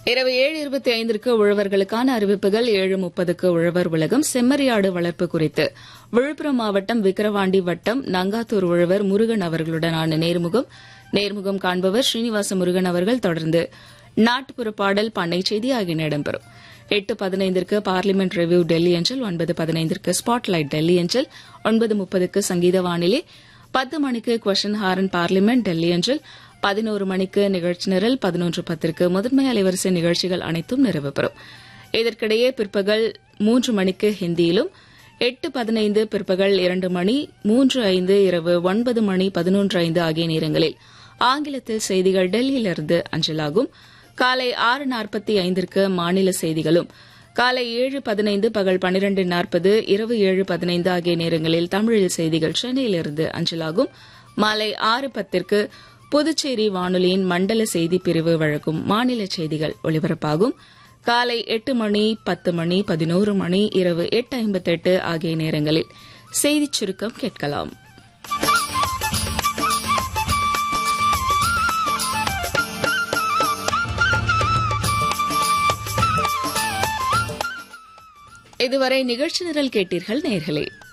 இரவு ஏழு இருபத்தி ஐந்திற்கு உழவர்களுக்கான அறிவிப்புகள் ஏழு முப்பதுக்கு உழவர் உலகம் செம்மறியாடு வளர்ப்பு குறித்து விழுப்புரம் மாவட்டம் விக்கிரவாண்டி வட்டம் நங்காத்தூர் உழவர் முருகன் அவர்களுடனான நேர்முகம் நேர்முகம் காண்பவர் ஸ்ரீனிவாச முருகன் அவர்கள் தொடர்ந்து நாட்டுப்புற பாடல் பண்ணை செய்தி ஆகியன இடம்பெறும் எட்டு பதினைந்திற்கு பார்லிமெண்ட் ரிவ்யூ டெல்லி அஞ்சல் ஒன்பது பதினைந்திற்கு ஸ்பாட்லைட் டெல்லி அஞ்சல் ஒன்பது முப்பதுக்கு சங்கீத வானிலை பத்து மணிக்கு கொஷன் ஹாரன் பார்லிமெண்ட் டெல்லி அஞ்சல் பதினோரு மணிக்கு நிகழ்ச்சி நிரல் பதினொன்று பத்திற்கு முதன்மை அலைவரிசை நிகழ்ச்சிகள் அனைத்தும் நிறைவு பெறும் இதற்கிடையே பிற்பகல் மூன்று மணிக்கு ஹிந்தியிலும் எட்டு பதினைந்து பிற்பகல் இரண்டு மணி மூன்று ஐந்து இரவு ஒன்பது மணி பதினொன்று ஐந்து ஆகிய நேரங்களில் ஆங்கிலத்தில் செய்திகள் டெல்லியிலிருந்து அஞ்சலாகும் காலை ஆறு நாற்பத்தி ஐந்திற்கு மாநில செய்திகளும் காலை ஏழு பதினைந்து பகல் பன்னிரண்டு நாற்பது இரவு ஏழு பதினைந்து ஆகிய நேரங்களில் தமிழில் செய்திகள் சென்னையிலிருந்து அஞ்சலாகும் மாலை ஆறு பத்திற்கு புதுச்சேரி வானொலியின் மண்டல செய்தி பிரிவு வழங்கும் மாநில செய்திகள் ஒலிபரப்பாகும் காலை எட்டு மணி பத்து மணி பதினோரு மணி இரவு எட்டு ஐம்பத்தெட்டு ஆகிய நேரங்களில் செய்திச் சுருக்கம் கேட்கலாம் இதுவரை நிகழ்ச்சி நிரல் கேட்டீர்கள் நேர்களே